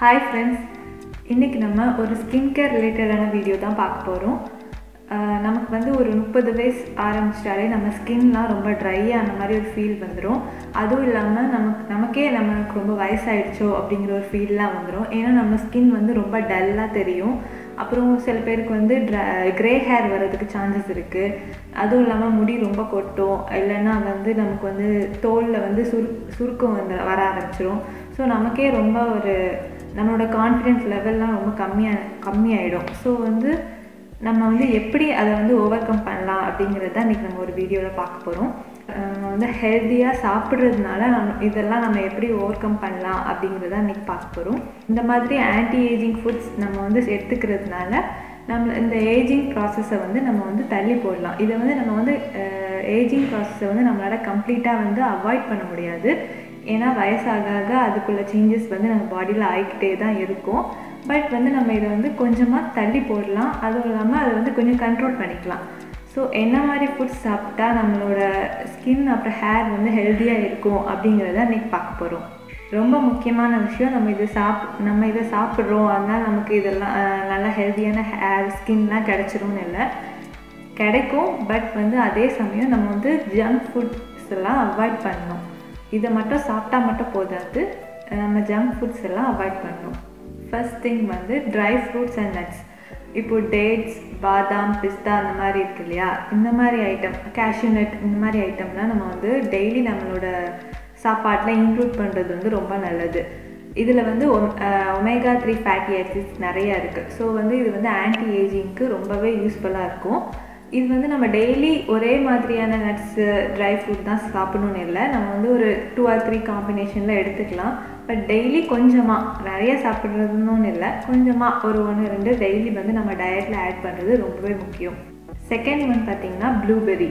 hi friends இன்றைக்கி நம்ம ஒரு ஸ்கின் கேர் ரிலேட்டடான வீடியோ தான் பார்க்க போகிறோம் நமக்கு வந்து ஒரு முப்பது வயசு ஆரம்பிச்சிட்டாலே நம்ம ஸ்கின்லாம் ரொம்ப ட்ரை ஆன மாதிரி ஒரு ஃபீல் வந்துடும் அதுவும் இல்லாமல் நமக்கு நமக்கே நமக்கு ரொம்ப வயசாயிடுச்சோ அப்படிங்கிற ஒரு ஃபீல்லாம் வந்துடும் ஏன்னா நம்ம ஸ்கின் வந்து ரொம்ப டல்லாக தெரியும் அப்புறம் சில பேருக்கு வந்து ட்ர க்ரே ஹேர் வர்றதுக்கு சான்சஸ் இருக்குது அதுவும் இல்லாமல் முடி ரொம்ப கொட்டும் இல்லைன்னா வந்து நமக்கு வந்து தோலில் வந்து சுரு சுருக்கம் வந்து வர ஆரம்பிச்சிரும் ஸோ நமக்கே ரொம்ப ஒரு நம்மளோட கான்ஃபிடென்ஸ் லெவல்லாம் ரொம்ப கம்மியாக கம்மியாயிடும் ஸோ வந்து நம்ம வந்து எப்படி அதை வந்து ஓவர் கம் பண்ணலாம் அப்படிங்கிறத இன்றைக்கி நம்ம ஒரு வீடியோவில் பார்க்க போகிறோம் நம்ம வந்து ஹெல்த்தியாக சாப்பிட்றதுனால நம்ம இதெல்லாம் நம்ம எப்படி ஓவர் கம் பண்ணலாம் அப்படிங்கிறத இன்றைக்கி பார்க்க போகிறோம் இந்த மாதிரி ஆன்டி ஏஜிங் ஃபுட்ஸ் நம்ம வந்து எடுத்துக்கிறதுனால நம்ம இந்த ஏஜிங் ப்ராசஸை வந்து நம்ம வந்து தள்ளி போடலாம் இதை வந்து நம்ம வந்து ஏஜிங் ப்ராசஸை வந்து நம்மளால் கம்ப்ளீட்டாக வந்து அவாய்ட் பண்ண முடியாது ஏன்னா வயசாக ஆக அதுக்குள்ள சேஞ்சஸ் வந்து நம்ம பாடியில் ஆகிக்கிட்டே தான் இருக்கும் பட் வந்து நம்ம இதை வந்து கொஞ்சமாக தள்ளி போடலாம் அதுவும் இல்லாமல் அதை வந்து கொஞ்சம் கண்ட்ரோல் பண்ணிக்கலாம் ஸோ என்ன மாதிரி ஃபுட்ஸ் சாப்பிட்டா நம்மளோட ஸ்கின் அப்புறம் ஹேர் வந்து ஹெல்த்தியாக இருக்கும் அப்படிங்கிறத இன்றைக்கி பார்க்க போகிறோம் ரொம்ப முக்கியமான விஷயம் நம்ம இது சாப் நம்ம இதை சாப்பிட்றோம் அதனால் நமக்கு இதெல்லாம் நல்லா ஹெல்த்தியான ஹேர் ஸ்கின்லாம் கிடச்சிரும்னு இல்லை கிடைக்கும் பட் வந்து அதே சமயம் நம்ம வந்து ஜங்க் ஃபுட்ஸ் எல்லாம் அவாய்ட் பண்ணணும் இதை மட்டும் சாப்பிட்டா மட்டும் போதாது நம்ம ஜங்க் ஃபுட்ஸ் எல்லாம் அவாய்ட் பண்ணணும் ஃபர்ஸ்ட் திங் வந்து ட்ரை ஃப்ரூட்ஸ் அண்ட் நட்ஸ் இப்போ டேட்ஸ் பாதாம் பிஸ்தா அந்த மாதிரி இருக்கு இல்லையா இந்த மாதிரி ஐட்டம் கேஷ்யூ நட் இந்த மாதிரி ஐட்டம்லாம் நம்ம வந்து டெய்லி நம்மளோட சாப்பாட்டில் இன்க்ளூட் பண்ணுறது வந்து ரொம்ப நல்லது இதில் வந்து ஒமேகா த்ரீ ஃபேட்டி ஆசிட்ஸ் நிறையா இருக்குது ஸோ வந்து இது வந்து ஆன்டி ஏஜிங்க்கு ரொம்பவே யூஸ்ஃபுல்லாக இருக்கும் இது வந்து நம்ம டெய்லி ஒரே மாதிரியான நட்ஸு ட்ரை ஃப்ரூட் தான் சாப்பிடணும்னு இல்லை நம்ம வந்து ஒரு டூ ஆர் த்ரீ காம்பினேஷனில் எடுத்துக்கலாம் பட் டெய்லி கொஞ்சமாக நிறைய சாப்பிட்றதுன்னு இல்லை கொஞ்சமாக ஒரு ஒன்று ரெண்டு டெய்லி வந்து நம்ம டயட்டில் ஆட் பண்ணுறது ரொம்பவே முக்கியம் செகண்ட் ஒன் பார்த்திங்கன்னா ப்ளூபெர்ரி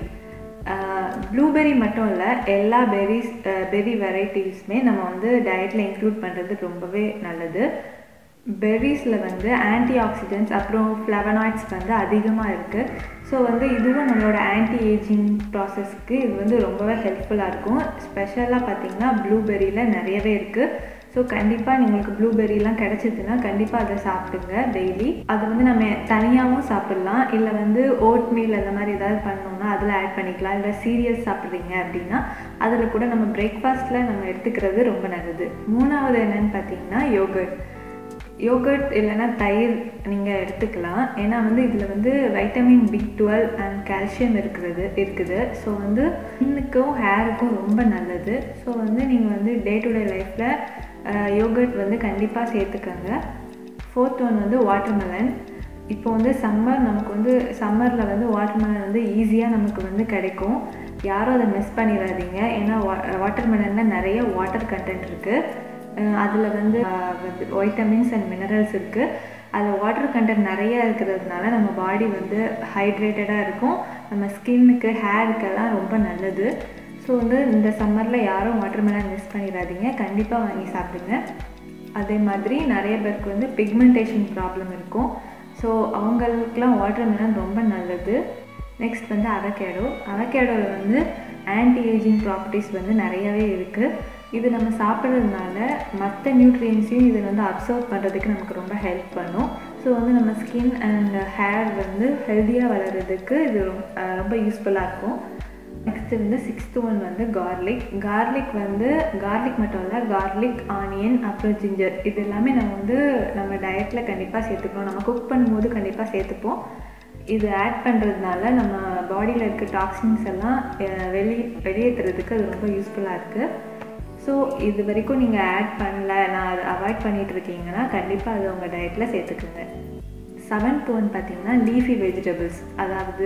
ப்ளூபெர்ரி மட்டும் இல்லை எல்லா பெர்ரிஸ் பெர்ரி வெரைட்டிஸுமே நம்ம வந்து டயட்டில் இன்க்ளூட் பண்ணுறது ரொம்பவே நல்லது பெர்ரிஸில் வந்து ஆன்டி ஆக்சிடென்ட்ஸ் அப்புறம் ஃப்ளவனாய்ட்ஸ் வந்து அதிகமாக இருக்குது ஸோ வந்து இதுவும் நம்மளோட ஆன்டி ஏஜிங் ப்ராசஸ்க்கு இது வந்து ரொம்பவே ஹெல்ப்ஃபுல்லாக இருக்கும் ஸ்பெஷலாக பார்த்திங்கன்னா ப்ளூபெர்ரியில் நிறையவே இருக்குது ஸோ கண்டிப்பாக உங்களுக்கு ப்ளூபெர்ரிலாம் கிடச்சிதுன்னா கண்டிப்பாக அதை சாப்பிடுங்க டெய்லி அது வந்து நம்ம தனியாகவும் சாப்பிட்லாம் இல்லை வந்து ஓட் மீல் அந்த மாதிரி ஏதாவது பண்ணோம்னா அதில் ஆட் பண்ணிக்கலாம் இல்லை சீரியல்ஸ் சாப்பிட்றீங்க அப்படின்னா அதில் கூட நம்ம பிரேக்ஃபாஸ்ட்டில் நம்ம எடுத்துக்கிறது ரொம்ப நல்லது மூணாவது என்னென்னு பார்த்தீங்கன்னா யோகர்ட் யோகர்ட் இல்லைன்னா தயிர் நீங்கள் எடுத்துக்கலாம் ஏன்னா வந்து இதில் வந்து vitamin B twelve and calcium இருக்கிறது இருக்குது ஸோ வந்து ஸ்கின்னுக்கும் ஹேருக்கும் ரொம்ப நல்லது ஸோ வந்து நீங்கள் வந்து டே டு டே லைஃப்பில் யோகர்ட் வந்து கண்டிப்பாக சேர்த்துக்கோங்க ஃபோர்த் ஒன் வந்து வாட்டர்மெலன் இப்போ வந்து சம்மர் நமக்கு வந்து சம்மரில் வந்து வாட்டர்மெலன் வந்து ஈஸியாக நமக்கு வந்து கிடைக்கும் யாரும் அதை மிஸ் பண்ணிடாதீங்க ஏன்னா வா வாட்டர்மெலனில் நிறைய வாட்டர் கண்டென்ட் இருக்குது அதில் வந்து வைட்டமின்ஸ் அண்ட் மினரல்ஸ் இருக்குது அதில் வாட்டர் கண்டென்ட் நிறையா இருக்கிறதுனால நம்ம பாடி வந்து ஹைட்ரேட்டடாக இருக்கும் நம்ம ஸ்கின்னுக்கு ஹேருக்கெல்லாம் ரொம்ப நல்லது ஸோ வந்து இந்த சம்மரில் யாரும் வாட்டர்மெலன் மிஸ் பண்ணிடாதீங்க கண்டிப்பாக வாங்கி சாப்பிடுங்க அதே மாதிரி நிறைய பேருக்கு வந்து பிக்மெண்டேஷன் ப்ராப்ளம் இருக்கும் ஸோ அவங்களுக்குலாம் வாட்டர்மெலன் ரொம்ப நல்லது நெக்ஸ்ட் வந்து அவகேடோ அவகேடோவில் வந்து ஆன்டி ஏஜிங் ப்ராப்பர்ட்டிஸ் வந்து நிறையாவே இருக்குது இது நம்ம சாப்பிட்றதுனால மற்ற நியூட்ரியன்ஸையும் இது வந்து அப்சர்வ் பண்ணுறதுக்கு நமக்கு ரொம்ப ஹெல்ப் பண்ணும் ஸோ வந்து நம்ம ஸ்கின் அண்ட் ஹேர் வந்து ஹெல்த்தியாக வளர்கிறதுக்கு இது ரொம்ப யூஸ்ஃபுல்லாக இருக்கும் நெக்ஸ்ட்டு வந்து சிக்ஸ்த்து ஒன் வந்து கார்லிக் கார்லிக் வந்து கார்லிக் மட்டும் இல்லை கார்லிக் ஆனியன் அப்புறம் ஜிஞ்சர் இது எல்லாமே நம்ம வந்து நம்ம டயட்டில் கண்டிப்பாக சேர்த்துக்கணும் நம்ம குக் பண்ணும்போது கண்டிப்பாக சேர்த்துப்போம் இது ஆட் பண்ணுறதுனால நம்ம பாடியில் இருக்க டாக்ஸின்ஸ் எல்லாம் வெளி வெளியேற்றுறதுக்கு அது ரொம்ப யூஸ்ஃபுல்லாக இருக்குது ஸோ இது வரைக்கும் நீங்கள் ஆட் பண்ணல நான் அதை அவாய்ட் பண்ணிகிட்டு இருக்கீங்கன்னா கண்டிப்பாக அது உங்கள் டயட்டில் சேர்த்துக்குங்க செவன்த் ஒன் பார்த்திங்கன்னா லீஃபி வெஜிடபிள்ஸ் அதாவது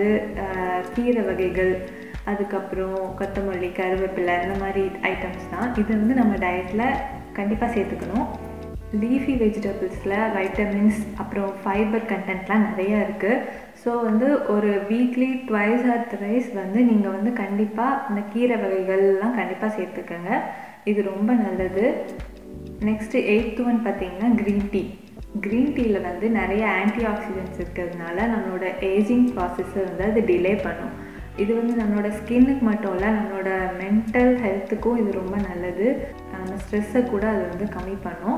கீரை வகைகள் அதுக்கப்புறம் கொத்தமல்லி கருவேப்பிலை இந்த மாதிரி ஐட்டம்ஸ் தான் இது வந்து நம்ம டயட்டில் கண்டிப்பாக சேர்த்துக்கணும் லீஃபி வெஜிடபிள்ஸில் வைட்டமின்ஸ் அப்புறம் ஃபைபர் கண்டென்ட்லாம் நிறையா இருக்குது ஸோ வந்து ஒரு வீக்லி ட்வைஸ் ஆர் த்ரைஸ் வந்து நீங்கள் வந்து கண்டிப்பாக இந்த கீரை வகைகள்லாம் கண்டிப்பாக சேர்த்துக்கோங்க இது ரொம்ப நல்லது நெக்ஸ்ட்டு எயித்து ஒன் பார்த்திங்கன்னா க்ரீன் டீ க்ரீன் டீயில் வந்து நிறைய ஆன்டி ஆக்சிடென்ட்ஸ் இருக்கிறதுனால நம்மளோட ஏஜிங் ப்ராசஸை வந்து அது டிலே பண்ணும் இது வந்து நம்மளோட ஸ்கின்னுக்கு மட்டும் இல்லை நம்மளோட மென்டல் ஹெல்த்துக்கும் இது ரொம்ப நல்லது நம்ம ஸ்ட்ரெஸ்ஸை கூட அது வந்து கம்மி பண்ணும்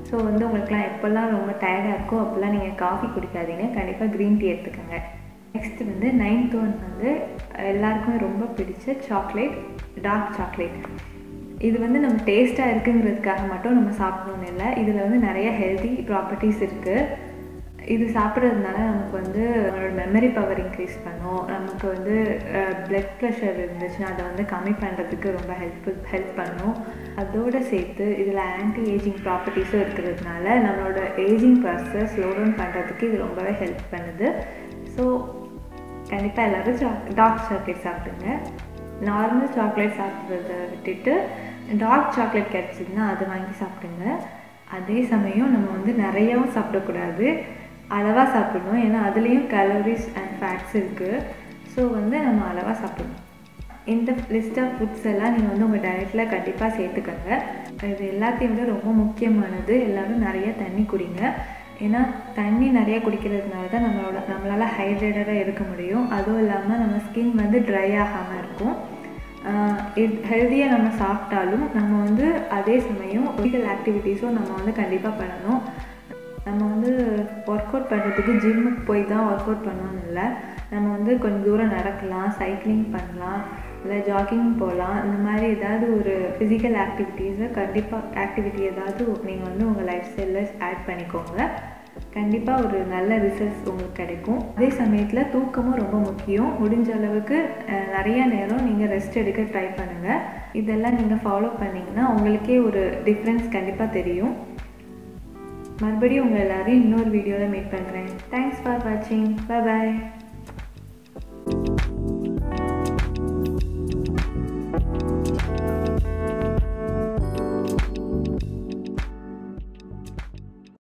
ஸோ வந்து உங்களுக்குலாம் எப்போல்லாம் ரொம்ப டயர்டாக இருக்கோ அப்போல்லாம் நீங்கள் காஃபி குடிக்காதீங்க கண்டிப்பாக க்ரீன் டீ எடுத்துக்கோங்க நெக்ஸ்ட் வந்து நைன்த் ஒன் வந்து எல்லாருக்குமே ரொம்ப பிடிச்ச சாக்லேட் டார்க் சாக்லேட் இது வந்து நம்ம டேஸ்ட்டாக இருக்குங்கிறதுக்காக மட்டும் நம்ம சாப்பிடணும்னு இல்லை இதில் வந்து நிறைய ஹெல்தி ப்ராப்பர்ட்டிஸ் இருக்குது இது சாப்பிட்றதுனால நமக்கு வந்து நம்மளோட மெமரி பவர் இன்க்ரீஸ் பண்ணும் நமக்கு வந்து பிளட் ப்ரெஷர் இருந்துச்சுன்னா அதை வந்து கம்மி பண்ணுறதுக்கு ரொம்ப ஹெல்ப்ஃபுல் ஹெல்ப் பண்ணும் அதோடு சேர்த்து இதில் ஆன்டி ஏஜிங் ப்ராப்பர்ட்டிஸும் இருக்கிறதுனால நம்மளோட ஏஜிங் ப்ராசஸ் ஸ்லோ டவுன் பண்ணுறதுக்கு இது ரொம்பவே ஹெல்ப் பண்ணுது ஸோ கண்டிப்பாக எல்லோரும் சா டார்க் சாக்லேட் சாப்பிடுங்க நார்மல் சாக்லேட் சாப்பிட்றத விட்டுட்டு டார்க் சாக்லேட் கிடச்சிதுன்னா அது வாங்கி சாப்பிடுங்க அதே சமயம் நம்ம வந்து நிறையாவும் சாப்பிடக்கூடாது அளவாக சாப்பிடணும் ஏன்னா அதுலேயும் கலோரிஸ் அண்ட் ஃபேட்ஸ் இருக்குது ஸோ வந்து நம்ம அளவாக சாப்பிடணும் இந்த லிஸ்ட் ஆஃப் ஃபுட்ஸ் எல்லாம் நீங்கள் வந்து உங்கள் டயட்டில் கண்டிப்பாக சேர்த்துக்கோங்க இது எல்லாத்தையும் விட ரொம்ப முக்கியமானது எல்லோரும் நிறைய தண்ணி குடிங்க ஏன்னா தண்ணி நிறைய குடிக்கிறதுனால தான் நம்மளோட நம்மளால் ஹைட்ரேட்டடாக இருக்க முடியும் அதுவும் இல்லாமல் நம்ம ஸ்கின் வந்து ட்ரை ஆகாமல் இருக்கும் ஹெல்த்தியாக நம்ம சாப்பிட்டாலும் நம்ம வந்து அதே சமயம் ஃபிசிக்கல் ஆக்டிவிட்டீஸும் நம்ம வந்து கண்டிப்பாக பண்ணணும் நம்ம வந்து ஒர்க் அவுட் பண்ணுறதுக்கு ஜிம்முக்கு போய் தான் ஒர்க் அவுட் பண்ணணும்னு இல்லை நம்ம வந்து கொஞ்சம் தூரம் நடக்கலாம் சைக்கிளிங் பண்ணலாம் இல்லை ஜாக்கிங் போகலாம் இந்த மாதிரி ஏதாவது ஒரு ஃபிசிக்கல் ஆக்டிவிட்டீஸை கண்டிப்பாக ஆக்டிவிட்டி ஏதாவது நீங்கள் வந்து உங்கள் லைஃப் ஸ்டைலில் ஆட் பண்ணிக்கோங்க கண்டிப்பாக ஒரு நல்ல ரிசல்ட்ஸ் உங்களுக்கு கிடைக்கும் அதே சமயத்தில் தூக்கமும் ரொம்ப முக்கியம் முடிஞ்ச அளவுக்கு நிறைய நேரம் நீங்கள் ரெஸ்ட் எடுக்க ட்ரை பண்ணுங்கள் இதெல்லாம் நீங்கள் ஃபாலோ பண்ணிங்கன்னா உங்களுக்கே ஒரு டிஃப்ரென்ஸ் கண்டிப்பாக தெரியும் மறுபடியும் உங்கள் எல்லோரையும் இன்னொரு வீடியோவில் மீட் பண்ணுறேன் தேங்க்ஸ் ஃபார் வாட்சிங் பாய்